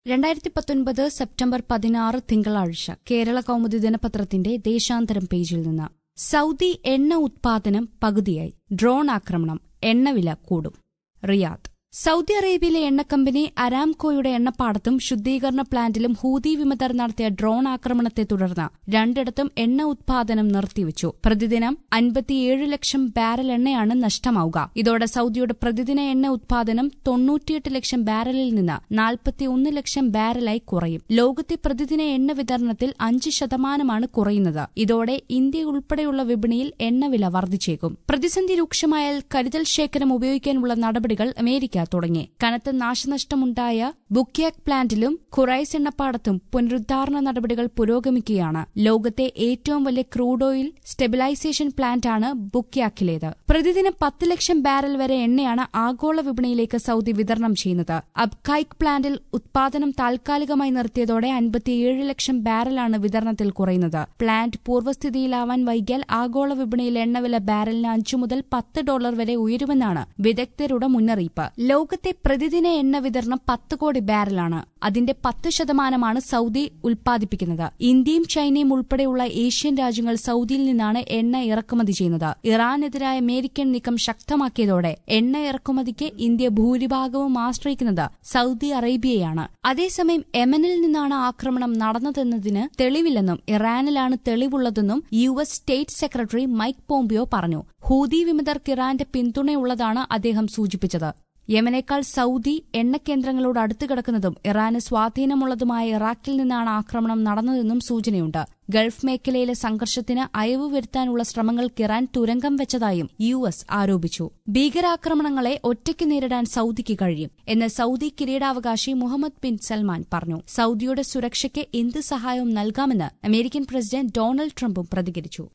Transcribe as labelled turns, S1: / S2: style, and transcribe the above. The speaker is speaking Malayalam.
S1: രണ്ടായിരത്തി പത്തൊൻപത് സെപ്റ്റംബർ പതിനാറ് തിങ്കളാഴ്ച കേരള കൗമുദി ദിനപത്രത്തിന്റെ ദേശാന്തരം പേജിൽ നിന്ന് സൗദി എണ്ണ ഉത്പാദനം പകുതിയായി ഡ്രോൺ ആക്രമണം എണ്ണവില കൂടും റിയാദ് സൗദി അറേബ്യയിലെ എണ്ണക്കമ്പനി അരാംകോയുടെ എണ്ണപ്പാടത്തും ശുദ്ധീകരണ പ്ലാന്റിലും ഹൂതി വിമതർ നടത്തിയ ഡ്രോൺ ആക്രമണത്തെ തുടർന്ന് രണ്ടിടത്തും എണ്ണ ഉത്പാദനം നിർത്തിവച്ചു പ്രതിദിനം അൻപത്തിയേഴ് ലക്ഷം ബാരൽ എണ്ണയാണ് നഷ്ടമാവുക ഇതോടെ സൗദിയുടെ പ്രതിദിന എണ്ണ ഉത്പാദനം തൊണ്ണൂറ്റിയെട്ട് ലക്ഷം ബാരലിൽ നിന്ന് നാൽപ്പത്തിയൊന്ന് ലക്ഷം ബാരലായി കുറയും ലോകത്തെ പ്രതിദിന എണ്ണ വിതരണത്തിൽ അഞ്ച് ശതമാനമാണ് കുറയുന്നത് ഇതോടെ ഇന്ത്യ ഉൾപ്പെടെയുള്ള വിപണിയിൽ എണ്ണവില വർദ്ധിച്ചേക്കും പ്രതിസന്ധി രൂക്ഷമായാൽ കരുതൽ ശേഖരം ഉപയോഗിക്കാനുള്ള നടപടികൾ അമേരിക്ക തുടങ്ങി കനത്ത നാശനഷ്ടമുണ്ടായ ബുക്യാക് പ്ലാന്റിലും ഖുറൈസ് എണ്ണപ്പാടത്തും പുനരുദ്ധാരണ നടപടികൾ പുരോഗമിക്കുകയാണ് ലോകത്തെ ഏറ്റവും വലിയ ക്രൂഡ് ഓയിൽ സ്റ്റെബിലൈസേഷൻ പ്ലാന്റാണ് ബുക്യാക്കിലേത് പ്രതിദിനം പത്ത് ലക്ഷം ബാരൽ വരെ എണ്ണയാണ് ആഗോള വിപണിയിലേക്ക് സൗദി വിതരണം ചെയ്യുന്നത് അബ്ഖൈക് പ്ലാന്റിൽ ഉത്പാദനം താൽക്കാലികമായി നിർത്തിയതോടെ അൻപത്തിയേഴ് ലക്ഷം ബാരലാണ് വിതരണത്തിൽ കുറയുന്നത് പ്ലാന്റ് പൂർവ്വസ്ഥിതിയിലാവാൻ വൈകിയാൽ ആഗോള വിപണിയിൽ എണ്ണവില ബാരലിന് അഞ്ചു മുതൽ പത്ത് ഡോളർ വരെ ഉയരുമെന്നാണ് വിദഗ്ധരുടെ മുന്നറിയിപ്പ് ലോകത്തെ പ്രതിദിന എണ്ണ വിതരണം പത്ത് കോടി ബാരലാണ് അതിന്റെ പത്ത് ശതമാനമാണ് സൗദി ഉൽപ്പാദിപ്പിക്കുന്നത് ഇന്ത്യയും ചൈനയും ഉൾപ്പെടെയുള്ള ഏഷ്യൻ രാജ്യങ്ങൾ സൗദിയിൽ നിന്നാണ് എണ്ണ ഇറക്കുമതി ചെയ്യുന്നത് ഇറാനെതിരായ അമേരിക്കൻ നീക്കം ശക്തമാക്കിയതോടെ എണ്ണ ഇറക്കുമതിക്ക് ഇന്ത്യ ഭൂരിഭാഗവും ആശ്രയിക്കുന്നത് സൗദി അറേബ്യയാണ് അതേസമയം യമനിൽ നിന്നാണ് ആക്രമണം നടന്നതെന്നതിന് തെളിവില്ലെന്നും ഇറാനിലാണ് തെളിവുള്ളതെന്നും U S state secretary Mike Pompeo പറഞ്ഞു ഹൂതി വിമതർക്ക് ഇറാന്റെ പിന്തുണയുള്ളതാണ് അദ്ദേഹം സൂചിപ്പിച്ചത് യമനേക്കാൾ സൗദി എണ്ണക്കേന്ദ്രങ്ങളോട് അടുത്തു കിടക്കുന്നതും ഇറാന് സ്വാധീനമുള്ളതുമായ ഇറാഖിൽ നിന്നാണ് ആക്രമണം നടന്നതെന്നും സൂചനയുണ്ട് ഗൾഫ് മേഖലയിലെ സംഘർഷത്തിന് അയവ് വരുത്താനുള്ള ശ്രമങ്ങൾക്ക് ഇറാൻ തുരങ്കം വെച്ചതായും യു എസ് ആരോപിച്ചു ഭീകരാക്രമണങ്ങളെ ഒറ്റയ്ക്ക് നേരിടാൻ സൗദിക്ക് കഴിയും എന്ന് സൗദി കിരീടാവകാശി മുഹമ്മദ് ബിൻ സൽമാൻ പറഞ്ഞു സൗദിയുടെ സുരക്ഷയ്ക്ക് എന്ത് സഹായവും നൽകാമെന്ന് അമേരിക്കൻ പ്രസിഡന്റ് ഡൊണാൾഡ് ട്രംപും പ്രതികരിച്ചു